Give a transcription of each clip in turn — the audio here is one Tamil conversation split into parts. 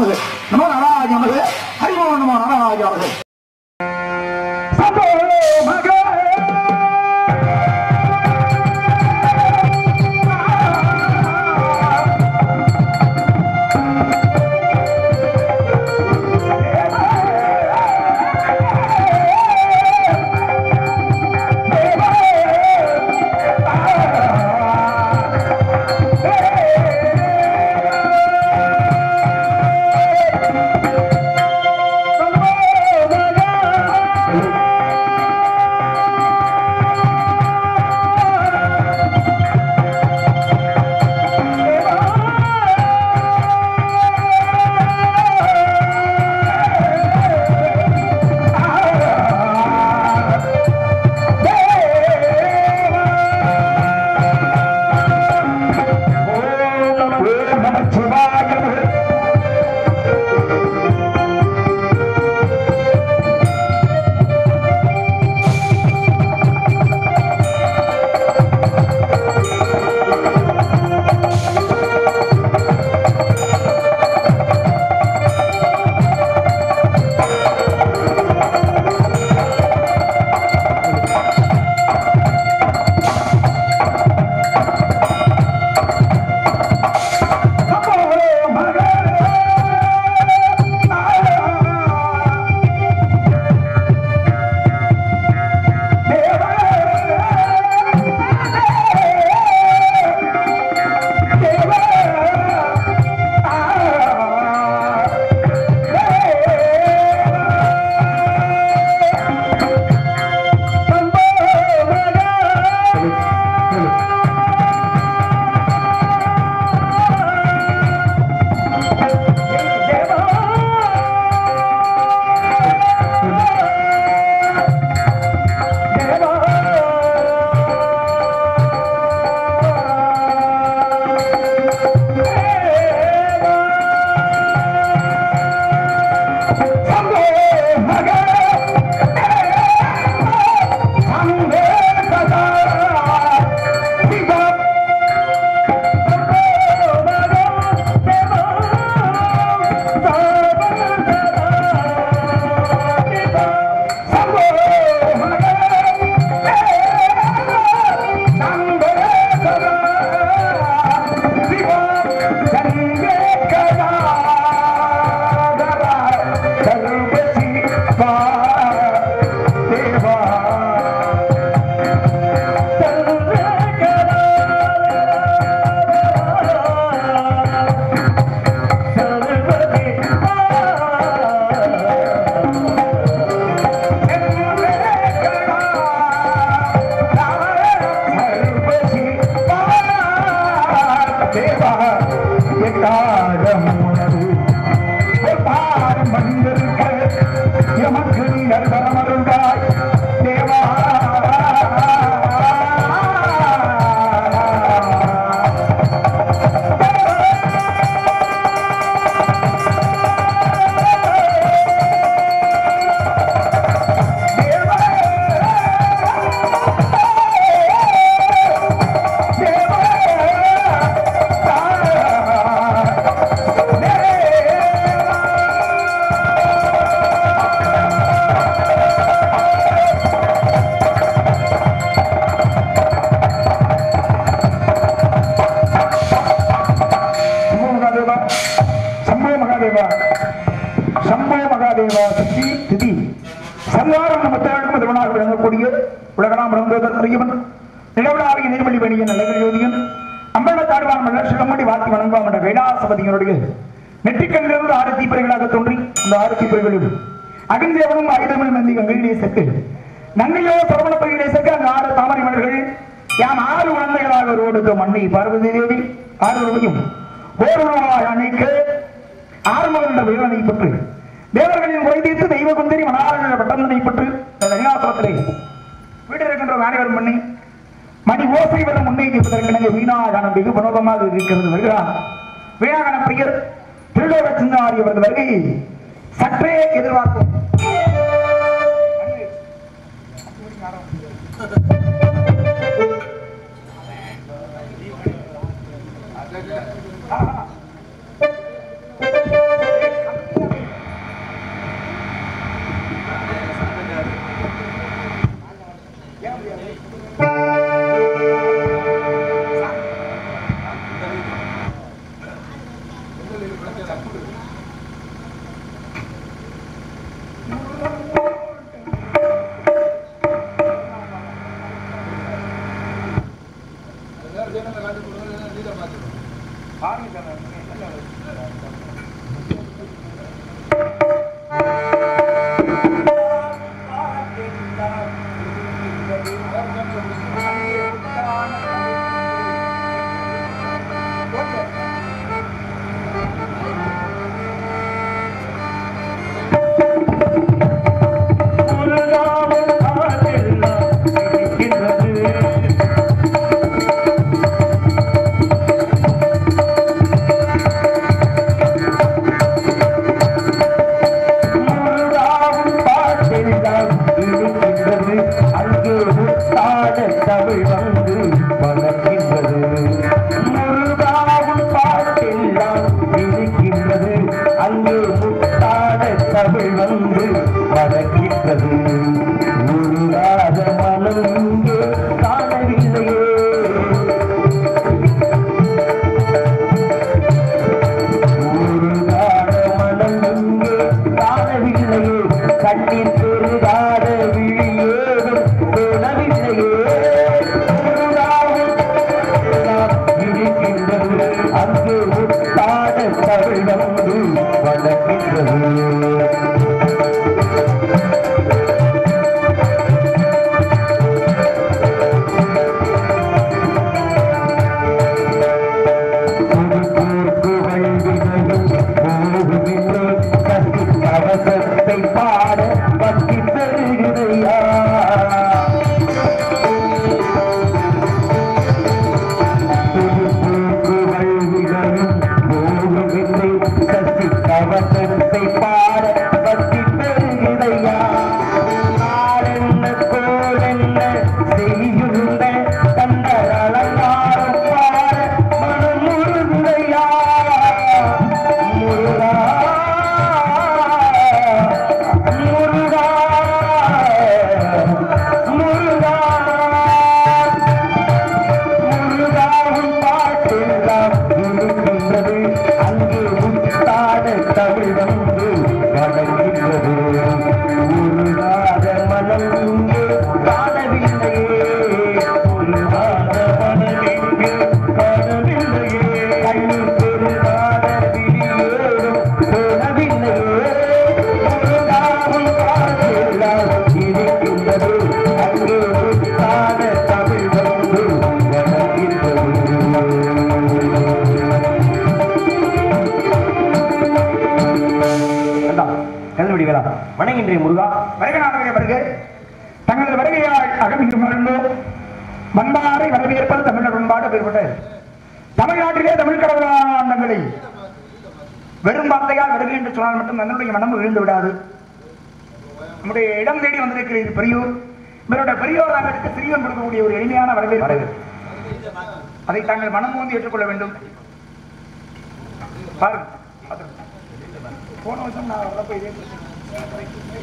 நமது நமோ நாராஜ நமது ஹரிமோ நமோ நாராஜ நமது சம்போ மகே மகாதேவா சக்தி திதி சல்லாரம் நம்ம தேவனும் திருவனாக விளங்கக்கூடிய உலகனாம் விளங்குவதற்குரியவன் நிலவிலாவிய நீர்மொழி வணிகன் நல்ல ஜோதியன் அம்பள தாழ்வான் மலர் சிலம்படி வாத்தி வணங்குவான் என்ற வேடாசபதியினுடைய நெற்றிக்கண்ணிலிருந்து ஆறு தீப்பறைகளாக தோன்றி அந்த ஆறு தீப்பறைகளில் அகிந்தேவனும் ஆயுதமும் மந்தி கங்கையிலே செக்கு நங்கையோ சரவண பகுதியிலே செக்கு அந்த ஆறு தாமரை மலர்கள் யாம் ஆறு குழந்தைகளாக ஒருவருக்கு மண்ணை பார்வதி தேவி ஆறுவரையும் ஓருவராய் அணைக்க ஆறுமுகன் என்ற வீரனை பெற்று தேவர்களின் உரை தீர்த்து தெய்வ குந்தரி மனாரன பட்டந்தனை பெற்று தனியாசனத்திலே வீடு இருக்கின்ற அனைவரும் பண்ணி மணி ஓசை வர முன்னே நிற்பதற்கு வீணாகனம் வெகு வினோதமாக இருக்கிறது வருகிறார் வீணாகன பிரியர் திருடோக சிந்தாரி அவரது வருகையை சற்றே எதிர்பார்ப்போம் தமிழ் வந்து வளர்க்கின்றது முருகாவும் பாட்டெல்லாம் இருக்கின்றது அங்கே முத்தாட தமிழ் வந்து வளர்க்கின்றது முருகாத மனம் இங்கே காணவில்லையே ஊருகாத மனம் இங்கே காணவில்லையே கண்ணீர் பெருகாத விழியேதும் தோணவில்லையே ஊருகாவும் எல்லாம் இருக்கின்றது அங்கே முத்தாட தமிழ் வந்து வளர்க்கின்றது கவசத்தை பாட பக்தி பெறுகிறையா கவசத்தை பாட பக்தி பெறுகிறையா நாளென்ன கோலென்ன செய்யுந்த கண்டர் அலங்காரம் பாட மனம் முருந்தையா முருகா முருகா முருகா முருகாவும் பாட்டெல்லாம் இருக்கின்றது அங்கே முத்தாட தமிழ் வந்து வணங்குகின்றது முருகாத மனம் இங்கே காணவில்லையே முருகாத மனம் இங்கே காணவில்லையே கண்ணீர் பெருகாத விழியேறும் தோணவில்லையே முருகாவும் பாட்டெல்லாம் இருக்கின்றது அங்கே முத்தாட தமிழ் வந்து வணங்குகின்றது கல்லுடிகளா வணங்கின்றேன் முருகா வருகிறார்கள் வருக தங்களது வருகையால் அகமிருந்தோ வந்தாரை வரவேற்பது தமிழர் பண்பாடு பெறுபட்டு தமிழ்நாட்டிலே தமிழ் கடவுளாண்டங்களை வெறும் வார்த்தையால் வருகை என்று சொன்னால் மட்டும் தன்னுடைய மனம் விழுந்து விடாது நம்முடைய இடம் தேடி வந்திருக்கிற இது பெரியோர் இவருடைய பெரியோர் நாங்களுக்கு சிறியோர் கொடுக்கக்கூடிய ஒரு எளிமையான வரவேற்பு அதை தாங்கள் மனம் வந்து ஏற்றுக்கொள்ள வேண்டும் பாருங்க பார்த்துருங்க. போன வருஷம் நான் வரப்போ இதே பிரச்சனை.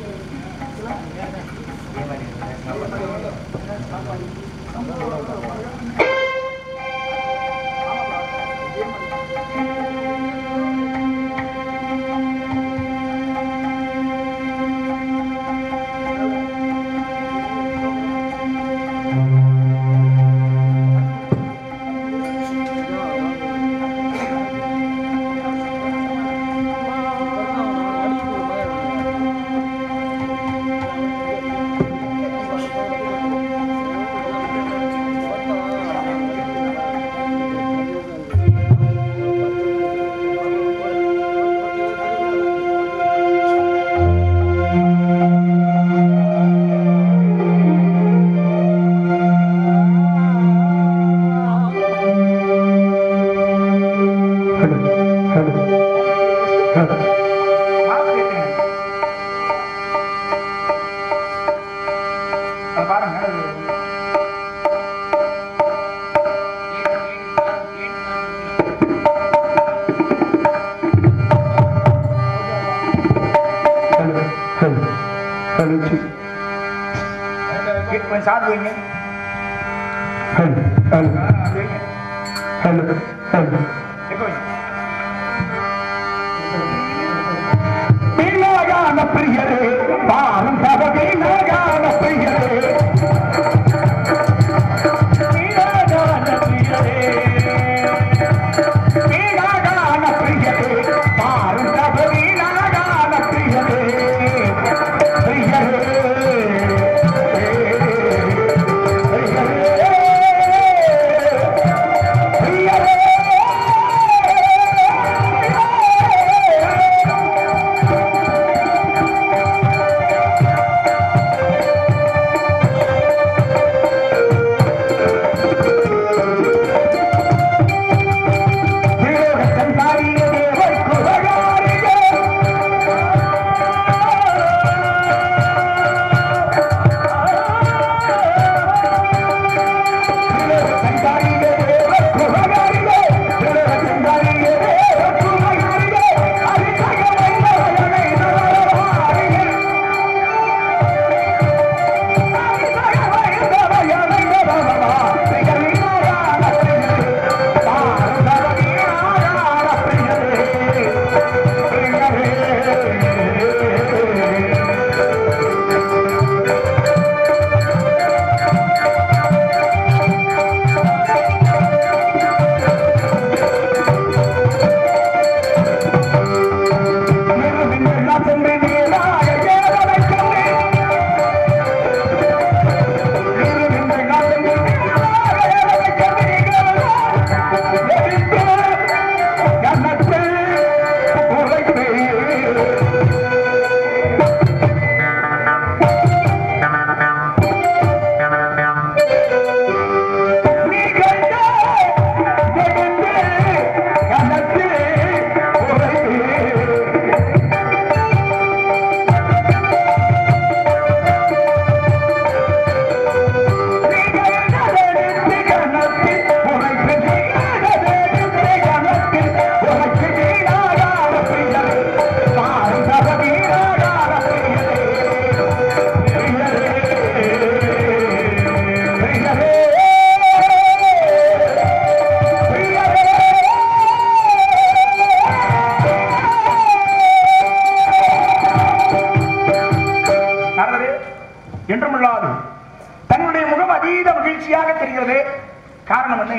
மார்க் கேட்டேன். அது பாருங்க அது கே- கொஞ்சம் சாப்பிட்டு வைங்க ஆ, அது வைங்க. எப்போ வைங்க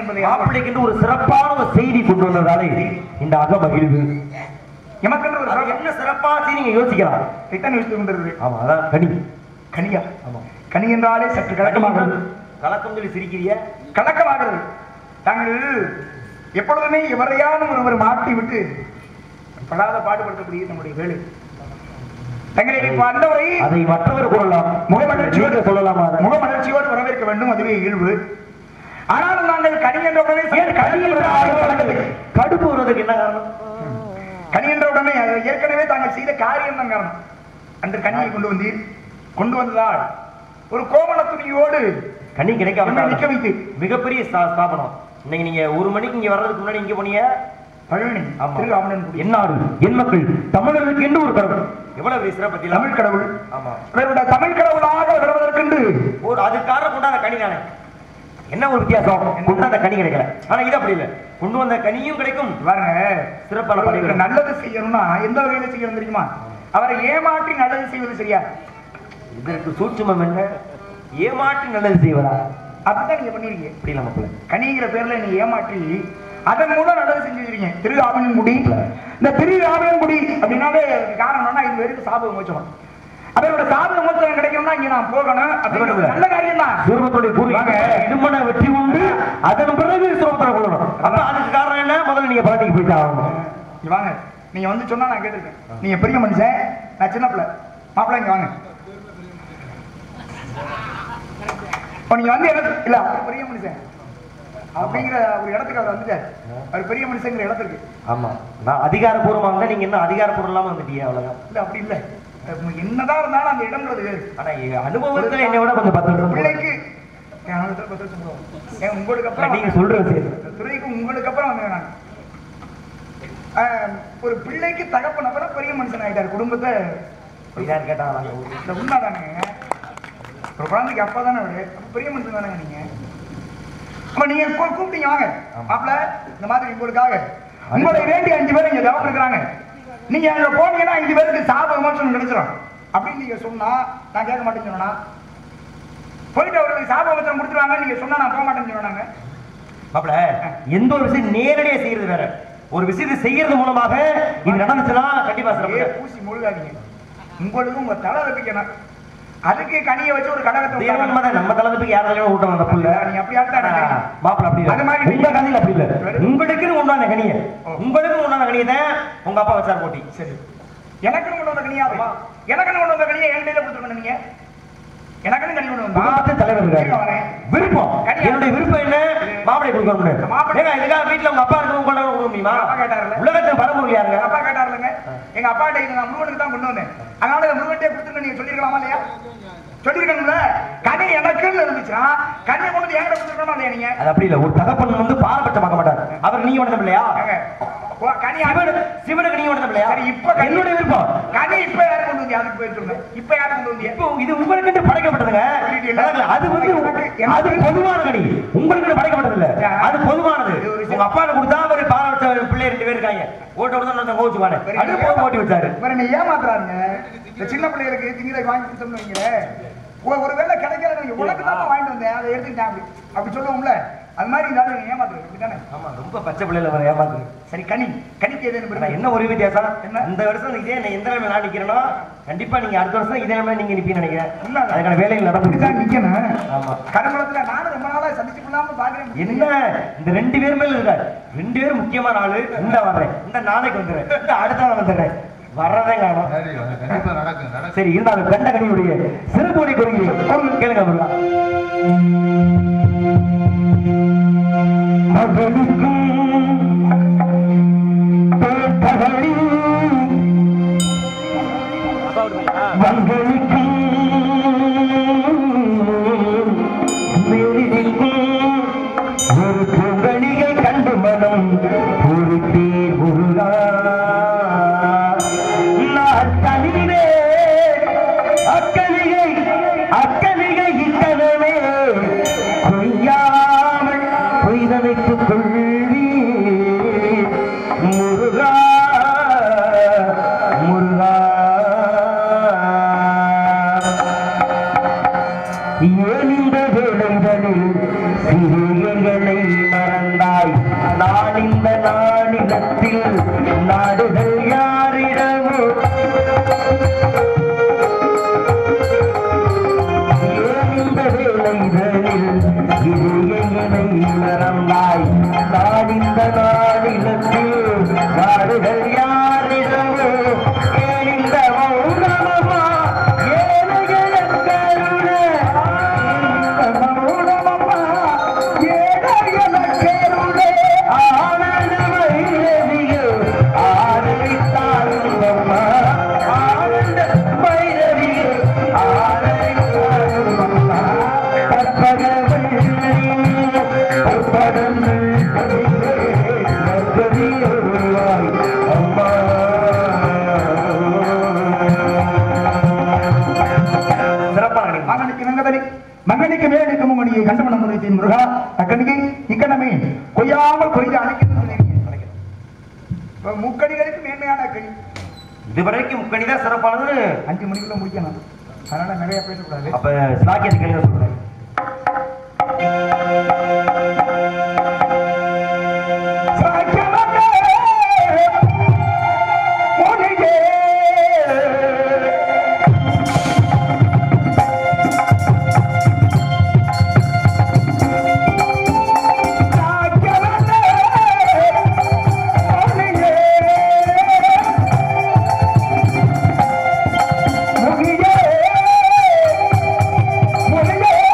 என்பதை மாப்பிள்ளைக்கு என்று ஒரு சிறப்பான ஒரு செய்தி கொண்டு வந்ததாலே இந்த அக மகிழ்வு எமக்கென்று ஒரு அது சிறப்பு- என்ன சிறப்பாச்சு நீங்க யோசிக்கலாம் எத்தனை விஷயம் கொண்டிருக்கு ஆமா அதான் கனி கனியா ஆமா கனி என்றாலே சற்று கலக்கமாகிறது கலக்கம் சொல்லி சிரிக்கிறிய கலக்கமாகிறது தாங்கள் எப்பொழுதுமே எவரையான ஒருவர் மாட்டி விட்டு படாத பாடுபடுத்தக்கூடிய நம்முடைய வேலை தங்களை இப்ப அந்தவரை அதை மற்றவர் கூறலாம் முகமலர்ச்சியோடு நீங்க சொல்லலாமா அதை? முகமலர்ச்சியோடு வரவேற்க வேண்டும் அதுவே இயல்பு ஆனாலும் நாங்கள் கனி என்ற உடனே ஏன் கனி என்ற ஆரம்பத்தில் கடுப்பு வருவதற்கு என்ன காரணம் கனி என்ற உடனே அது ஏற்கனவே தாங்கள் செய்த காரியம் தான் காரணம் அன்று கனியை கொண்டு வந்தீர் கொண்டு வந்ததால் ஒரு கோமண துணியோடு கனி என்னை கிடைக்காம நிக்க வைத்து மிகப்பெரிய ஸ்தா- ஸ்தாபனம் இன்னைக்கு நீங்க ஒரு மணிக்கு இங்க வர்றதுக்கு முன்னாடி இங்க போனீங்க பழனி ஆமா. திரு ஆவணன்குடி என் நாடு என் மக்கள் தமிழர்களுக்கு என்று ஒரு கடவுள் எவ்வளவு பெரிய சிறப்பு பத்திலாம் தமிழ் கடவுள் ஆமா இவருடைய தமிழ் கடவுளாக வருவதற்கென்று ஒரு அதுக்காக கொண்டாந்த கனி தானே என்ன ஒரு வித்தியாசம் கொண்டாந்த கனி கிடைக்கல ஆனா இது அப்படி இல்ல கொண்டு வந்த கனியும் கிடைக்கும் பாருங்க சிறப்பான ஒருவருக்கு பணிகள் நல்லது செய்யணும்னா எந்த வகையில செய்யணும் தெரியுமா அவரை ஏமாற்றி நல்லது செய்வது சரியா இதற்கு சூட்சுமம் என்ன ஏமாற்றி நல்லது செய்வதா அதுதான் நீங்க பண்ணிருக்கீங்க அப்படி இல்ல மக்கள் கனிங்கிற பேர்ல நீ ஏமாற்றி அதன் மூலம் நல்லது செஞ்சிருக்கீங்க திரு ஆவணன்குடி இந்த திரு ஆவணன்குடி அப்படின்னாலே அதுக்கு காரணம் என்னன்னா இது வரைக்கும் சாப மோச்சம் அவரோட சாப மோச்சம் கிடைக்கணும்னா இங்க நான் போகணும் அப்படிங்கிற ஒரு நல்ல காரியம் தான் சூரபத்துடைய பூர்வீக வாங்க. இடுமன வெற்றி உண்டு அதன் பிறகு சூரபத்திர கொள்ளணும் அப்ப அதுக்கு காரணம் என்ன முதல்ல நீங்க பாட்டிக்கு போயிட்டு ஆகணும் இங்க வாங்க நீங்க வந்து சொன்னா நான் கேட்டிருக்கேன் நீங்க பெரிய மனுஷன் நான் சின்ன பிள்ளை மாப்பிள்ளை இங்க வாங்க இப்போ நீங்க வந்து என்ன இல்ல அவர் பெரிய மனுஷன் அப்படிங்கிற ஒரு இடத்துக்கு அவர் வந்துட்டார் அவர் பெரிய மனுஷங்கிற இடத்துக்கு ஆமா நான் அதிகாரப்பூர்வமா இருந்தா நீங்க என்ன அதிகாரப்பூர்வம் இல்லாம வந்துட்டீங்க அவ்வளவுதான் இல்ல அப்படி இல்ல அஹ் என்னதான் இருந்தாலும் அந்த இடம்ன்றது வேறு. ஆனா எங்க அனுபவத்துல என்னை விட கொஞ்சம் பத்து வருஷம் கூட. பிள்ளைக்கு என் அனுபவத்துல பத்து வருஷம் போகும். ஏன் உங்களுக்கு இல்ல, அப்புறம் நீங்க சொல்ற விஷயம் துறைக்கு உங்களுக்கு அப்புறம் வந்தேன் நான் ஆஹ் ஒரு பிள்ளைக்கு தகப்பன் அப்புறம் பெரிய மனுஷன் ஆயிட்டார் குடும்பத்தை யார் கேட்டாங்களா அந்த ஊர்ல? இந்த உண்மைதானுங்க ஒரு குழந்தைக்கு அப்பா தானே அவரு அப்ப பெரிய மனுஷன் தானேங்க நீங்க அப்ப நீங்க கூ- கூப்பிட்டீங்க வாங்க மாப்பிள இந்த மாதிரி உங்களுக்காக உங்களை வேண்டி அஞ்சு பேர் இங்க தவம் இருக்கிறாங்க நீங்க அங்க போனீங்கன்னா அஞ்சு பேருக்கு சாப விமோசனம் கிடைச்சிடும் அப்படின்னு நீங்க சொன்னா நான் கேட்க மாட்டேன்னு சொன்னா போயிட்டு அவருக்கு சாப விமோசனம் கொடுத்துருவாங்க நீங்க சொன்னா நான் போக மாட்டேன்னு சொன்னாங்க மாப்பிள எந்த ஒரு விஷயம் நேரடியா செய்யறது வேற ஒரு விஷயத்தை செய்யறது மூலமாக இது நடந்துச்சுன்னா கண்டிப்பா ஏ சிறப்பு பூசி முழுகாதீங்க உங்களுக்கு உங்க தலை வைக்கணும் அதுக்கு கனியை வச்சு ஒரு கடகத்தை தேவன் உண்டாக்கணும். மத நம்ம தளத்துக்கு யாரும் ஊட்டம் அந்த புள்ள நீ அப்படி ஆட்டா நினைக்கிறீங்க. மாப்பிள அப்படி இல்ல. அது மாதிரி உங்க கதையில அப்படி இல்ல உங்களுக்குன்னு உண்டான கனிய உங்களுக்கு உண்டான கனியை தான் உங்க அப்பா வச்சார் போட்டி சரி எனக்குன்னு கொண்டு வந்த கனியா எனக்குன்னு கொண்டு வந்த கனியை என் கையில கொடுத்துருக்கணும் நீங்க எனக்குன்னு கனி கொண்டு வந்தா குடும்பத்து தலைவர் கேட்க இருக்காரு வரேன். விருப்பம் கனி- என்னுடைய விருப்பம் என்ன மாப்பிளை கொடுக்கணும்னு மாப்பிளை- ஏங்க இதுக்காக வீட்டுல உங்க அப்பா இருக்கவங்க கொண்டு வந்து கொடுக்க முடியுமா எங்க அப்பா கேட்டாருல்ல? உலகத்துல பரம்பொருள் யாருங்க எங்க அப்பா கேட்டாருலங்க எங்க அப்பாட்ட இது நான் முருகனுக்கு தான் கொண்டு வந்தேன் அதனால இந்த முருகன்ட்டே கொடுத்துருங்க நீங்க சொல்லிருக்கலாமா இல்லையா சொல்லிருக்கணும்ல கனி எனக்குன்னு இருந்துச்சுன்னா கனியை கொண்டு வந்து என்கிட்ட கொடுத்துருக்கணுமா இல்லையா நீங்க அது அப்படி இல்ல ஒரு தகப்பன் வந்து பாரபட்சம் பார்க்க மாட்டார் அவர் நீ உணர்ந்த பிள்ளையா ஏங்க, ஓ, கனி சிவனு சிவனுக்கு நீ உணர்ந்த பிள்ளையா சரி, இப்ப கனி- என்னுடைய விருப்பம் கனி இப்ப யாரு கொண்டு வந்தீங்க அதுக்கு போய் சொல்லுங்க இப்ப யாரு கொண்டு வந்தீங்க இப்போ இது உங்களுக்கு படைக்கப்பட்டதுங்க சொல்லிட்டீங்களா? அது வந்து எனக்கு- அது பொதுவான கனி உங்களுக்கு படைக்கப்பட்டது இல்ல யா. அது பொதுவானது இது ஒரு விஷயம். உங்க அப்பாவுக்கு கொடுத்தா ஒரு பாரபட்ச பிள்ளை ரெண்டு பேர் இருக்காங்க ஓட்ட ஓட்ட தான் கோச்சுவானே அது போய் ஓட்டி வச்சாரு வேற நீ ஏமாத்துறாருங்க இந்த சின்ன பிள்ளைகளுக்கு திங்கிறதுக்கு வாங்கி கொடுத்தோம்னு வைங்களேன் ஒ- ஒருவேளை கிடைக்காத உனக்கு தான் வாங்கிட்டு வந்தேன் அதை எடுத்துக்கிட்டேன் அப்படி அப்படி சொல்லுவோம்ல அது மாதிரி இருந்தாலும் நீங்க ஏமாத்துறது அப்படிதானே ஆமா ரொம்ப பச்சை பிள்ளைல வர ஏமாத்து சரி கனி கனிக்கு எதுன்னு ஆனா பாருங்க. என்ன ஒரு வித்தியாசம் என்ன? இந்த வருஷம் இதே நான் எந்த நிலைமை நான் நிக்கிறேனோ கண்டிப்பா நீங்க அடுத்த வருஷம் இதே நிலைமை நீங்க நிப்பீங்கன்னு நினைக்கிறேன் உண்மைதான். அதுக்கான வேலைகள் இப்படிதான் நடந்து நிக்கணும் ஆமா கருமலத்துல நானும் ரொம்ப நாளா சந்திச்சு கொள்ளாம பாக்குறேன் என்ன இந்த ரெண்டு பேர் மேல இருக்காரு ரெண்டு பேரும் முக்கியமான ஆளு இந்த வர்றேன் இந்த நாளைக்கு வந்துடுறேன் இந்த அடுத்த நாள் வந்துடுறேன் வர்றதே காணும் சரி அது கண்டிப்பா நடக்கும் நடக்கும் சரி இருந்தாலும் கண்ட கனியுடைய சிறுபொடி கொடுங்க கேளுங்க முருகா ஒரு பூங்கணிகை கண்டு மனம் பூரித்தீர் முருகா நான் தனிவே அக்கலிகை அக்கலிகை இத்தனமே கொய்யாமல் பொய்தனைத்துக் கொள்வி முருகா முருகா ஏன் இந்த வேளைகளில் சிறியங்களை மறந்தாய் செய்யும் முருகா அக்கணியை இக்கணமே கொய்யாமல் கொய்து அணைக்கணும்னு சொல்லியிருக்கேன் இப்ப முக்கணிகளுக்கு மேன்மையான அக்கணி இதுவரைக்கும் முக்கணி தான் சிறப்பானதுன்னு அஞ்சு மணிக்குள்ள முடிக்கணும் அதனால நிறைய பேசக்கூடாது அப்ப சாக்கியத்துக்கு என்ன சொல்றேன் சாக்கியமன்னே, முனியே. சாக்கியமன்னே, முனியே. முனியே, முனியே.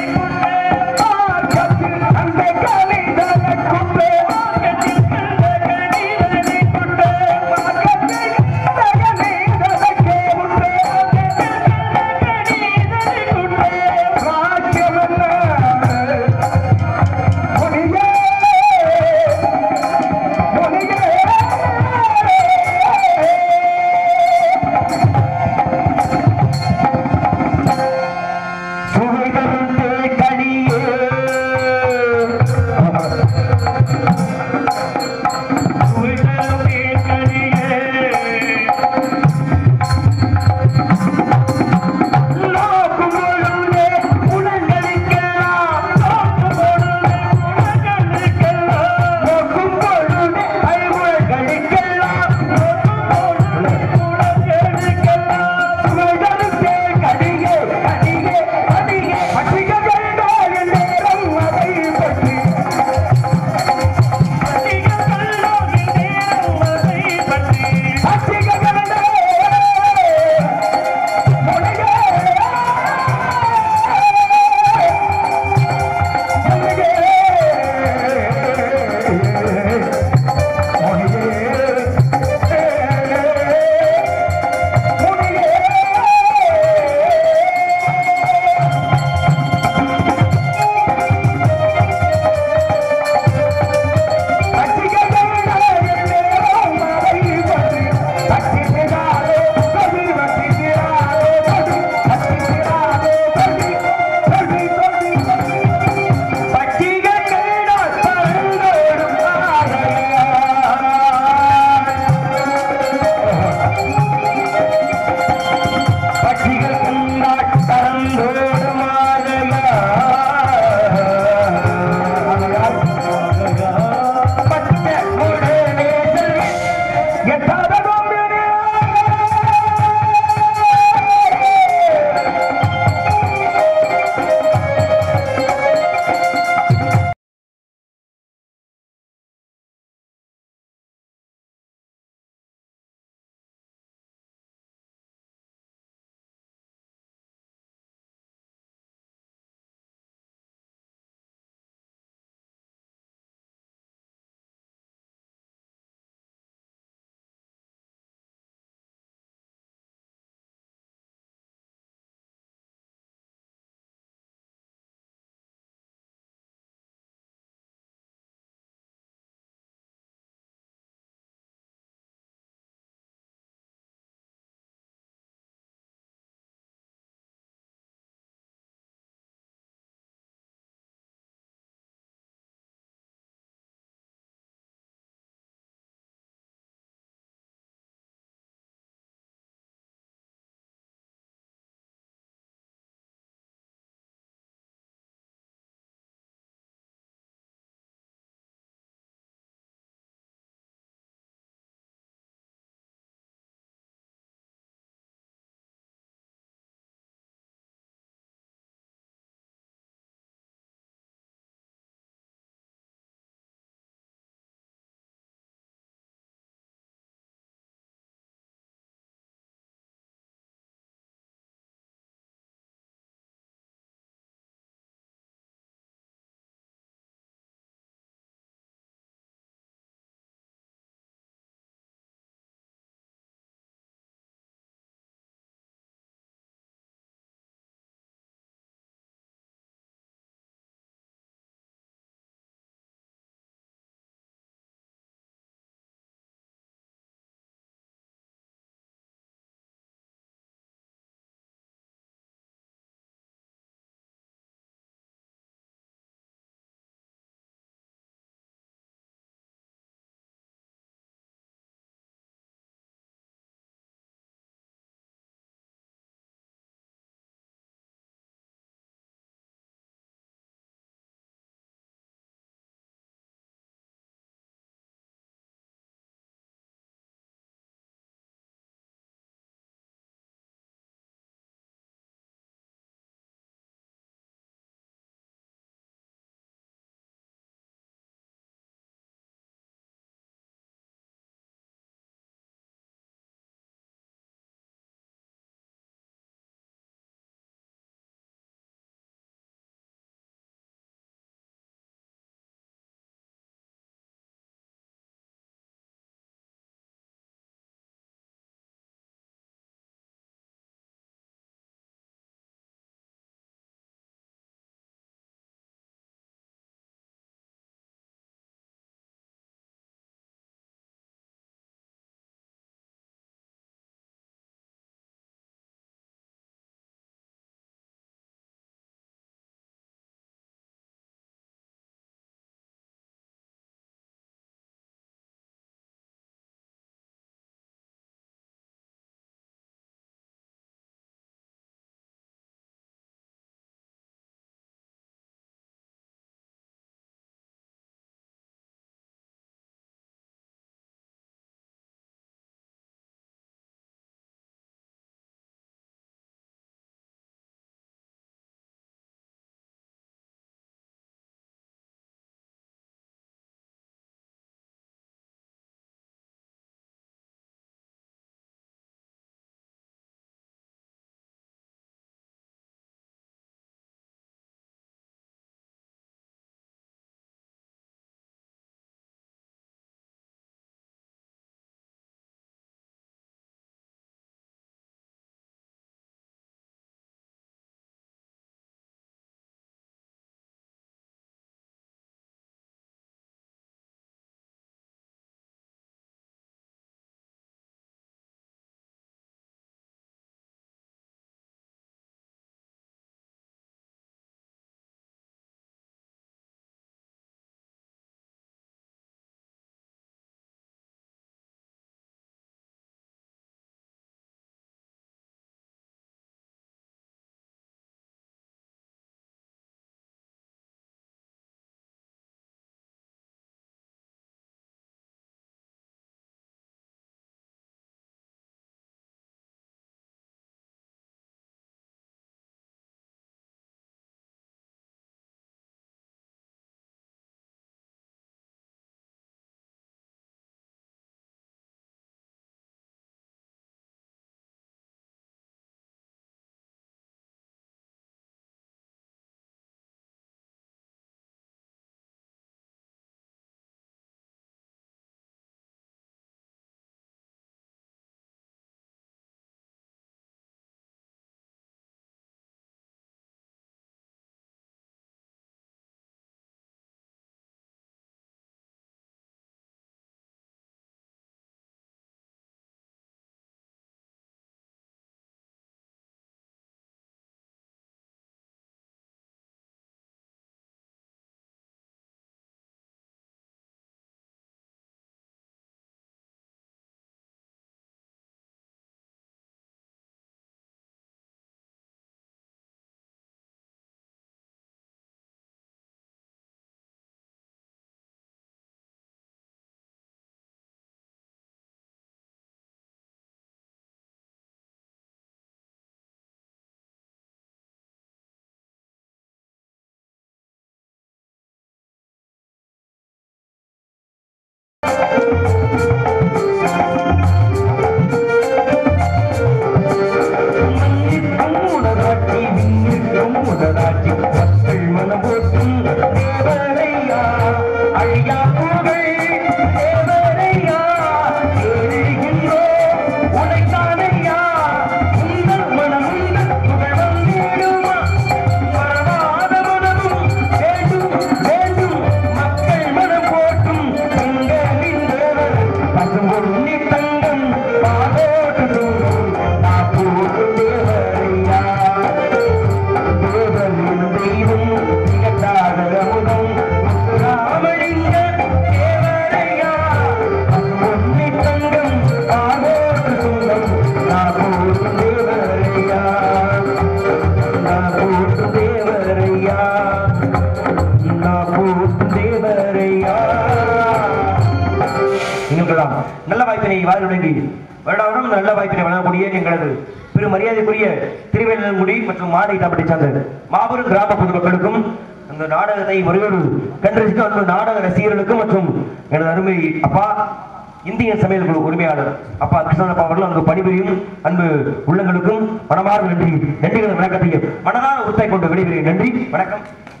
வாரி வழங்கி வருடாவரும் நல்ல வாய்ப்பினை வழங்கக்கூடிய எங்களது பெரு மரியாதைக்குரிய திருவேலங்குடி மற்றும் மாலை தாப்பட்டை சார்ந்த மாபெரும் கிராம பொதுமக்களுக்கும் இந்த நாடகத்தை ஒருவர் கண்டறிந்து அந்த நாடக ரசிகர்களுக்கும் மற்றும் எனது அருமை அப்பா இந்திய சமையல் குழு உரிமையாளர் அப்பா கிருஷ்ணப்பா அவர்கள் அங்கு பணிபுரியும் அன்பு உள்ளங்களுக்கும் மனமார்ந்த நன்றி நன்றிகள் வணக்கத்தையும் மனதான உறுத்தை கொண்டு விடைபெறுகிறேன் நன்றி வணக்கம்